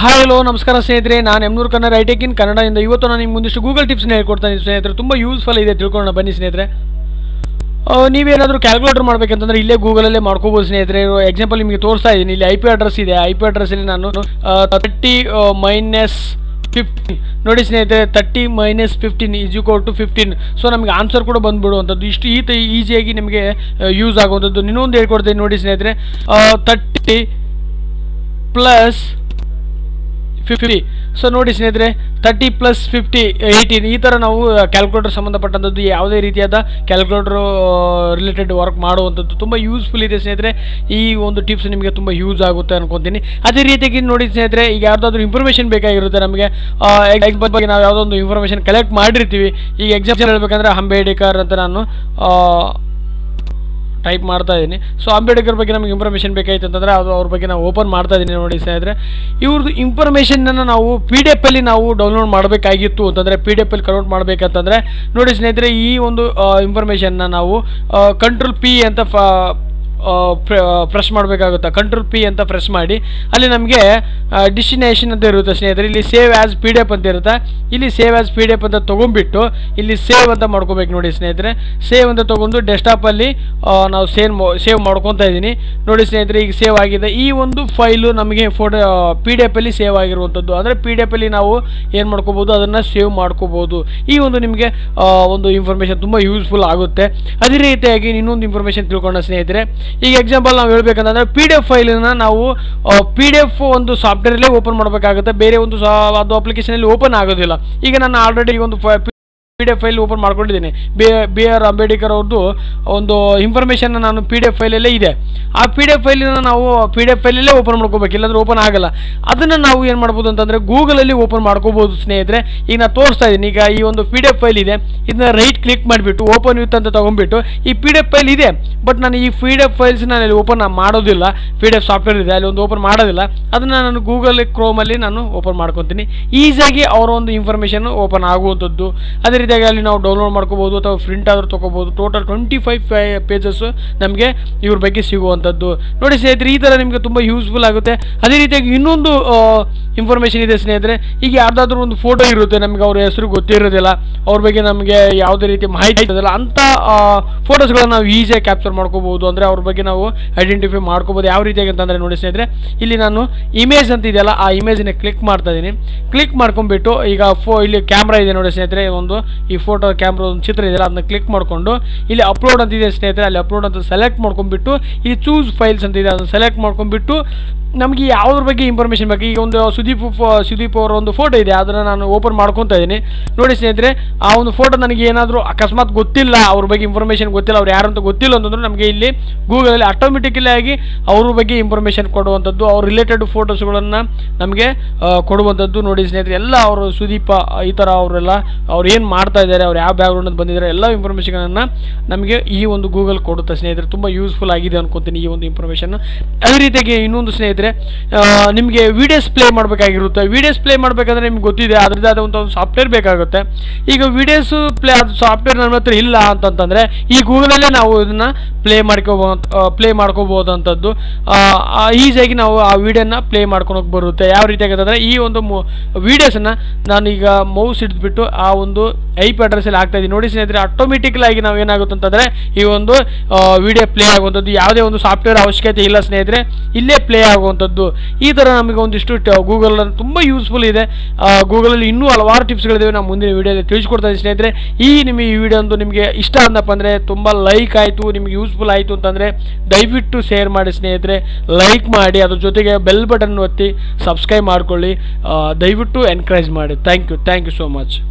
hi hello ನಮಸ್ಕಾರ ಸ್ನೇಹಿತರೆ ನಾನು ಎಮ್ನೂರು ಕನ್ನಡ ಐಟೆಕ್ ಇನ್ ಕನ್ನಡದಿಂದ ಇವತ್ತು ನಾನು ನಿಮ್ಗೆ ಒಂದಿಷ್ಟು ಗೂಗಲ್ ಟಿಪ್ಸ್ನ ಹೇಳ್ಕೊಡ್ತಾನೆ ಸ್ನೇಹಿತರೆ ತುಂಬ ಯೂಸ್ಫುಲ್ ಇದೆ ತಿಳ್ಕೊಳ್ಳೋಣ ಬನ್ನಿ ಸ್ನೇಹಿತರೆ ಆ, ನೀವೇನಾದರೂ ಕ್ಯಾಲ್ಕುಲೇಟರ್ ಮಾಡಬೇಕಂತಂದ್ರೆ ಇಲ್ಲೇ ಗೂಗಲಲ್ಲೇ ಮಾಡ್ಕೋಬೋದು ಸ್ನೇಹಿತರೆ ಎಕ್ಸಾಂಪಲ್ ನಿಮಗೆ ತೋರಿಸ್ತಾ ಇದ್ದೀನಿ ಇಲ್ಲಿ ಐ ಪಿ ಅಡ್ರೆಸ್ ಇದೆ ಐ ಪಿ ಅಡ್ರೆಸ್ಸಲ್ಲಿ ನಾನು ತರ್ಟಿ ಮೈನಸ್ ಫಿಫ್ಟೀನ್ ನೋಡಿ ಸ್ನೇಹಿತರೆ thirty minus fifteen is equal to fifteen so ನಮಗೆ ಆನ್ಸರ್ ಕೂಡ ಬಂದ್ಬಿಡುವಂಥದ್ದು ಇಷ್ಟು ಈತ ಈಸಿಯಾಗಿ ನಿಮಗೆ ಯೂಸ್ ಆಗುವಂಥದ್ದು ಇನ್ನೊಂದು ಹೇಳ್ಕೊಡ್ತೀನಿ ನೋಡಿ ಸ್ನೇಹಿತರೆ ತರ್ಟಿ ಪ್ಲಸ್ ಫಿಫ್ಟಿ ಸೊ ನೋಡಿ ಸ್ನೇಹಿತರೆ ತರ್ಟಿ ಪ್ಲಸ್ ಫಿಫ್ಟಿ ಏಯ್ಟೀನ್ ಈ ಥರ ನಾವು ಕ್ಯಾಲ್ಕುಲೇಟರ್ ಸಂಬಂಧಪಟ್ಟಂಥದ್ದು ಯಾವುದೇ ರೀತಿಯಾದ ಕ್ಯಾಲ್ಕುಲೇಟರ್ ರಿಲೇಟೆಡ್ ವರ್ಕ್ ಮಾಡುವಂಥದ್ದು ತುಂಬ ಯೂಸ್ಫುಲ್ ಇದೆ ಸ್ನೇಹಿತರೆ ಈ ಒಂದು ಟಿಪ್ಸ್ ನಿಮಗೆ ತುಂಬ ಯೂಸ್ ಆಗುತ್ತೆ ಅನ್ಕೊತೀನಿ ಅದೇ ರೀತಿಯಾಗಿ ನೋಡಿ ಸ್ನೇಹಿತರೆ ಈಗ ಯಾವುದಾದ್ರೂ ಇನ್ಫಾರ್ಮೇಷನ್ ಬೇಕಾಗಿರುತ್ತೆ ನಮಗೆ ಎಕ್ಸಾಂಪಲ್ ಬಗ್ಗೆ ನಾವು ಯಾವುದೋ ಒಂದು ಇನ್ಫಾರ್ಮೇಷನ್ ಕಲೆಕ್ಟ್ ಮಾಡಿರ್ತೀವಿ ಈಗ ಎಕ್ಸಾಂಪಲ್ ಹೇಳ್ಬೇಕಂದ್ರೆ ಅಂಬೇಡ್ಕರ್ ಅಂತ ನಾನು ಆ, ಟೈಪ್ ಮಾಡ್ತಾ ಇದ್ದೀನಿ ಸೊ ಅಂಬೇಡ್ಕರ್ ಬಗ್ಗೆ ನಮಗೆ ಇನ್ಫಾರ್ಮೇಷನ್ ಬೇಕಾಯ್ತು ಅಂತಂದರೆ ಅದು ಅವ್ರ ಬಗ್ಗೆ ನಾವು ಓಪನ್ ಮಾಡ್ತಾ ಇದ್ದೀನಿ ನೋಡಿ ಸ್ನೇಹಿತರೆ ಇವ್ರದ್ದು ಇನ್ಫಾರ್ಮೇಷನನ್ನು ನಾವು ಪಿ ಡಿ ಎಫಲ್ಲಿ ನಾವು ಡೌನ್ಲೋಡ್ ಮಾಡಬೇಕಾಗಿತ್ತು ಅಂತಂದರೆ ಪಿ ಡಿ ಎಫಲ್ಲಿ ಕನ್ವರ್ಟ್ ಮಾಡಬೇಕಂತಂದರೆ ನೋಡಿ ಸ್ನೇಹಿತರೆ ಈ ಒಂದು ಇನ್ಫಾರ್ಮೇಷನ್ನ ನಾವು ಕಂಟ್ರೋಲ್ ಪಿ ಅಂತ ಫ ಪ್ರೆಸ್ ಮಾಡಬೇಕಾಗುತ್ತೆ ಕಂಟ್ರೋಲ್ ಪಿ ಅಂತ ಪ್ರೆಸ್ ಮಾಡಿ ಅಲ್ಲಿ ನಮಗೆ ಡಿಸ್ಟಿನೇಷನ್ ಅಂತ ಇರುತ್ತೆ ಸ್ನೇಹಿತರೆ ಇಲ್ಲಿ save as P D F ಅಂತ ಇರುತ್ತೆ ಇಲ್ಲಿ save as P D F ಅಂತ ತೊಗೊಂಡ್ಬಿಟ್ಟು ಇಲ್ಲಿ ಸೇವ್ ಅಂತ ಮಾಡ್ಕೋಬೇಕು ನೋಡಿ ಸ್ನೇಹಿತರೆ ಸೇವ್ ಅಂತ ತೊಗೊಂಡು ಡೆಸ್ಕ್ಟಾಪಲ್ಲಿ ನಾವು ಸೇವ್ ಸೇವ್ ಮಾಡ್ಕೊತಾ ಇದ್ದೀನಿ ನೋಡಿ ಸ್ನೇಹಿತರೆ ಈಗ ಸೇವ್ ಆಗಿದೆ ಈ ಒಂದು ಫೈಲು ನಮಗೆ ಫೋಟೋ ಪಿ ಡಿ ಎಫಲ್ಲಿ ಸೇವ್ ಆಗಿರುವಂಥದ್ದು ಅಂದರೆ ಪಿ ಡಿ ಎಫಲ್ಲಿ ನಾವು ಏನು ಮಾಡ್ಕೋಬೋದು ಅದನ್ನು ಸೇವ್ ಮಾಡ್ಕೋಬೋದು ಈ ಒಂದು ನಿಮಗೆ ಆ, ಒಂದು ಇನ್ಫಾರ್ಮೇಷನ್ ತುಂಬ ಯೂಸ್ಫುಲ್ ಆಗುತ್ತೆ ಅದೇ ರೀತಿಯಾಗಿ ಇನ್ನೊಂದು ಇನ್ಫಾರ್ಮೇಷನ್ ತಿಳ್ಕೊಂಡ ಸ್ನೇಹಿತರೆ ಈಗ ಎಕ್ಸಾಂಪಲ್ ನಾವು ಹೇಳ್ಬೇಕಂತಂದ್ರೆ ಪಿ ಡಿ ಎಫ್ ಫೈಲನ್ನು ನಾವು ಪಿ ಡಿ ಎಫ್ ಒಂದು ಸಾಫ್ಟ್ವೇರಲ್ಲೇ ಓಪನ್ ಮಾಡಬೇಕಾಗುತ್ತೆ ಬೇರೆ ಒಂದು ಸಾ ಅದು ಅಪ್ಲಿಕೇಶನಲ್ಲಿ ಓಪನ್ ಆಗೋದಿಲ್ಲ ಈಗ ನಾನು ಆಲ್ರೆಡಿ ಒಂದು P D F file open ಮಾಡ್ಕೊಂಡಿದ್ದೀನಿ ಬಿ ಬಿ ಆರ್ ಅಂಬೇಡ್ಕರ್ ಅವ್ರದ್ದು ಒಂದು ಇನ್ಫಾರ್ಮೇಷನ್ ನಾನು ಪಿ ಡಿ ಎಫ್ ಫೈಲಲ್ಲೇ ಇದೆ ಆ ಪಿ ಡಿ ಎಫ್ ಫೈಲನ್ನ ನಾವು ಪಿ ಡಿ ಎಫ್ ಫೈಲಲ್ಲೇ ಓಪನ್ ಮಾಡ್ಕೋಬೇಕು ಇಲ್ಲಾಂದ್ರೆ ಓಪನ್ ಆಗಲ್ಲ ಅದನ್ನು ನಾವು ಏನು ಮಾಡ್ಬೋದು ಅಂತಂದರೆ ಗೂಗಲಲ್ಲಿ ಓಪನ್ ಮಾಡ್ಕೋಬೋದು ಸ್ನೇಹಿತರೆ ಈಗ ನಾನು ತೋರಿಸ್ತಾ ಇದ್ದೀನಿ ಈಗ ಈ ಒಂದು ಪಿ ಡಿ ಎಫ್ ಫೈಲ್ ಇದೆ ಇದನ್ನ ರೈಟ್ ಕ್ಲಿಕ್ ಮಾಡಿಬಿಟ್ಟು ಓಪನ್ ವಿತ್ ಅಂತ ತೊಗೊಂಡ್ಬಿಟ್ಟು ಈ ಪಿ ಡಿ ಎಫ್ ಫೈಲ್ ಇದೆ ಬಟ್ ನಾನು ಈ ಪಿ ಡಿ ಎಫ್ ಫೈಲ್ಸ್ ನಾನು ಇಲ್ಲಿ ಓಪನ್ ಮಾಡೋದಿಲ್ಲ ಪಿ ಡಿ ಎಫ್ ಸಾಫ್ಟ್ವೇರ್ ಇದೆ ಅಲ್ಲಿ ಒಂದು ಓಪನ್ ಮಾಡೋದಿಲ್ಲ ಅದನ್ನು ನಾನು ಗೂಗಲ್ ಕ್ರೋಮಲ್ಲಿ ನಾನು ಓಪನ್ ಮಾಡ್ಕೊತೀನಿ ಈಸಿಯಾಗಿ ಅವರ ಒಂದು ಇನ್ಫಾರ್ಮೇಷನ್ ಓಪನ್ ಆಗುವಂಥದ್ದು ಅದೇ ರೀತಿಯಾಗಿ ಅಲ್ಲಿ ನಾವು ಡೌನ್ಲೋಡ್ ಮಾಡ್ಕೋಬೋದು ಅಥವಾ ಪ್ರಿಂಟ್ ಆದರೂ ತೊಗೋಬೋದು ಟೋಟಲ್ ಟ್ವೆಂಟಿ ಫೈವ್ ಪೇಜಸ್ ನಮಗೆ ಇವ್ರ ಬಗ್ಗೆ ಸಿಗುವಂಥದ್ದು ನೋಡಿ ಸ್ನೇಹಿತರೆ ಈ ಥರ ನಿಮಗೆ ತುಂಬ ಯೂಸ್ಫುಲ್ ಆಗುತ್ತೆ ಅದೇ ರೀತಿಯಾಗಿ ಇನ್ನೊಂದು ಇನ್ಫಾರ್ಮೇಷನ್ ಇದೆ ಸ್ನೇಹಿತರೆ ಈಗ ಯಾರ್ದಾದ್ರೂ ಒಂದು ಫೋಟೋ ಇರುತ್ತೆ ನಮಗೆ ಅವ್ರ ಹೆಸರು ಗೊತ್ತಿರೋದಿಲ್ಲ ಅವ್ರ ಬಗ್ಗೆ ನಮಗೆ ಯಾವುದೇ ರೀತಿ ಮಾಹಿತಿ ಇರೋದಿಲ್ಲ ಅಂಥ ಫೋಟೋಸ್ಗಳನ್ನ ನಾವು ಈಸಿಯಾಗಿ ಕ್ಯಾಪ್ಚರ್ ಮಾಡ್ಕೋಬೋದು ಅಂದರೆ ಅವ್ರ ಬಗ್ಗೆ ನಾವು ಐಡೆಂಟಿಫೈ ಮಾಡ್ಕೋಬೋದು ಯಾವ ರೀತಿಯಾಗಿ ಅಂತಂದರೆ ನೋಡಿ ಸ್ನೇಹಿತರೆ ಇಲ್ಲಿ ನಾನು ಇಮೇಜ್ ಅಂತ ಇದೆಯಲ್ಲ ಆ ಇಮೇಜನ್ನ ಕ್ಲಿಕ್ ಮಾಡ್ತಾ ಇದ್ದೀನಿ ಕ್ಲಿಕ್ ಮಾಡ್ಕೊಂಡ್ಬಿಟ್ಟು ಈಗ ಫೋ ಇಲ್ಲಿ ಕ್ಯಾಮ್ರಾ ಇದೆ ನೋಡಿ ಸ್ನೇಹಿತರೆ ಒಂದು ಈ ಫೋಟೋ ಕ್ಯಾಮ್ರಾ ಒಂದು ಚಿತ್ರ ಇದೆಯಲ್ಲ ಅದನ್ನ ಕ್ಲಿಕ್ ಮಾಡಿಕೊಂಡು ಇಲ್ಲಿ ಅಪ್ಲೋಡ್ ಅಂತ ಇದೆ ಸ್ನೇಹಿತರೆ ಅಲ್ಲಿ ಅಪ್ಲೋಡ್ ಅಂತ ಸೆಲೆಕ್ಟ್ ಮಾಡ್ಕೊಂಡ್ಬಿಟ್ಟು ಇಲ್ಲಿ ಚೂಸ್ ಫೈಲ್ಸ್ ಅಂತ ಇದೆ ಅದನ್ನು ಸೆಲೆಕ್ಟ್ ಮಾಡ್ಕೊಂಡ್ಬಿಟ್ಟು ನಮಗೆ ಯಾವುದ್ರ ಬಗ್ಗೆ ಇನ್ಫಾರ್ಮೇಷನ್ ಬೇಕು ಈಗ ಒಂದು ಸುದೀಪ್ ಫೋ- ಸುದೀಪ್ ಅವರ ಒಂದು ಫೋಟೋ ಇದೆ ಅದನ್ನು ನಾನು ಓಪನ್ ಮಾಡ್ಕೊತಾ ಇದ್ದೀನಿ ನೋಡಿ ಸ್ನೇಹಿತರೆ ಆ ಒಂದು ಫೋಟೋ ನನಗೆ ಏನಾದರೂ ಅಕಸ್ಮಾತ್ ಗೊತ್ತಿಲ್ಲ ಅವ್ರ ಬಗ್ಗೆ ಇನ್ಫಾರ್ಮೇಷನ್ ಗೊತ್ತಿಲ್ಲ ಅವ್ರು ಯಾರು ಅಂತ ಗೊತ್ತಿಲ್ಲ ಅಂತಂದ್ರೆ ನಮಗೆ ಇಲ್ಲಿ ಗೂಗಲಲ್ಲಿ ಆಟೋಮೆಟಿಕಲಿ ಆಗಿ ಅವ್ರ ಬಗ್ಗೆ ಇನ್ಫಾರ್ಮೇಷನ್ ಕೊಡುವಂಥದ್ದು ಅವ್ರ ರಿಲೇಟೆಡ್ ಫೋಟೋಸ್ಗಳನ್ನು ನಮಗೆ ಆ, ಕೊಡುವಂಥದ್ದು ನೋಡಿ ಸ್ನೇಹಿತರೆ ಎಲ್ಲ ಅವರು ಸುದೀಪ ಈ ಥರ ಅವರೆಲ್ಲ ಅವ್ರು ಏನು ಮಾಡ್ತಾ ಇದ್ದಾರೆ ಅವ್ರು ಯಾವ ಬ್ಯಾಕ್ಗ್ರೌಂಡ್ ಬಂದಿದ್ದಾರೆ ಎಲ್ಲ ಇನ್ಫಾರ್ಮೇಷನ್ಗಳನ್ನು ನಮಗೆ ಈ ಒಂದು ಗೂಗಲ್ ಕೊಡುತ್ತೆ ಸ್ನೇಹಿತರೆ ತುಂಬ ಯೂಸ್ಫುಲ್ ಆಗಿದೆ ಅನ್ಕೊತೀನಿ ಈ ಒಂದು ಇನ್ಫಾರ್ಮೇಷನ್ ಅದೇ ರೀತಿಯಾಗಿ ಇನ್ನೊಂದು ಸ್ನೇಹಿತರೆ ಆ, ನಿಮಗೆ ವಿಡಿಯೋಸ್ ಪ್ಲೇ ಮಾಡಬೇಕಾಗಿರುತ್ತೆ ವಿಡಿಯೋಸ್ ಪ್ಲೇ ಮಾಡಬೇಕಂದ್ರೆ ನಿಮ್ಗೆ ಗೊತ್ತಿದೆ ಅದರದ್ದು ಆದ ಒಂದು ಸಾಫ್ಟ್ವೇರ್ ಬೇಕಾಗುತ್ತೆ ಈಗ ವಿಡಿಯೋಸು ಪ್ಲೇ ಅದು ಸಾಫ್ಟ್ವೇರ್ ನನ್ನ ಹತ್ರ ಇಲ್ಲ ಅಂತಂತಂದರೆ ಈ ಗೂಗಲಲ್ಲೇ ನಾವು ಇದನ್ನು ಪ್ಲೇ ಮಾಡ್ಕೋಬೋ ಪ್ಲೇ ಮಾಡ್ಕೋಬೋದಂಥದ್ದು ಈಸಿಯಾಗಿ ನಾವು ಆ ವಿಡಿಯೋನ ಪ್ಲೇ ಮಾಡ್ಕೊಳಕ್ಕೆ ಬರುತ್ತೆ ಯಾವ ರೀತಿಯಾಗಿ ಅಂತಂದರೆ ಈ ಒಂದು ವೀಡಿಯೋಸನ್ನು ನಾನು ಈಗ ಮೌಸ್ ಹಿಡಿದ್ಬಿಟ್ಟು ಆ ಒಂದು ಐ ಪಿ ಅಡ್ರೆಸ್ಸಲ್ಲಿ ಹಾಕ್ತಾ ಇದ್ದೀನಿ ನೋಡಿ ಸ್ನೇಹಿತರೆ ಆಟೋಮೆಟಿಕಲ್ ಆಗಿ ನಾವು ಏನಾಗುತ್ತೆ ಅಂತಂದರೆ ಈ ಒಂದು ವಿಡಿಯೋ ಪ್ಲೇ ಆಗುವಂಥದ್ದು ಯಾವುದೇ ಒಂದು ಸಾಫ್ಟ್ವೇರ್ ಅವಶ್ಯಕತೆ ಇಲ್ಲ ಸ್ನೇಹಿತರೆ ಇಲ್ಲೇ ಪ್ಲೇ ಆಗುವಂಥದ್ದು ಈ ಥರ ನಮಗೆ ಒಂದಿಷ್ಟು ಗೂಗಲ್ ತುಂಬ ಯೂಸ್ಫುಲ್ ಇದೆ ಗೂಗಲಲ್ಲಿ ಇನ್ನೂ ಹಲವಾರು ಟಿಪ್ಸ್ಗಳಿದ್ದಾವೆ ನಾವು ಮುಂದಿನ ವೀಡಿಯೋದಲ್ಲಿ ತಿಳಿಸ್ಕೊಡ್ತಾ ಇದ್ದೀನಿ ಸ್ನೇಹಿತರೆ ಈ ನಿಮಗೆ ಈ ವಿಡಿಯೋ ಒಂದು ನಿಮಗೆ ಇಷ್ಟ ಅಂದಪ್ಪ ಅಂದರೆ ತುಂಬ ಲೈಕ್ ಆಯಿತು ನಿಮಗೆ ಯೂಸ್ಫುಲ್ ಆಯಿತು ಅಂತಂದರೆ ದಯವಿಟ್ಟು ಶೇರ್ ಮಾಡಿ ಸ್ನೇಹಿತರೆ ಲೈಕ್ ಮಾಡಿ ಅದ್ರ ಜೊತೆಗೆ ಬೆಲ್ ಬಟನ್ ಒತ್ತಿ ಸಬ್ಸ್ಕ್ರೈಬ್ ಮಾಡ್ಕೊಳ್ಳಿ ಆ, ದಯವಿಟ್ಟು ಎನ್ಕರೇಜ್ ಮಾಡಿ thank you thank you so much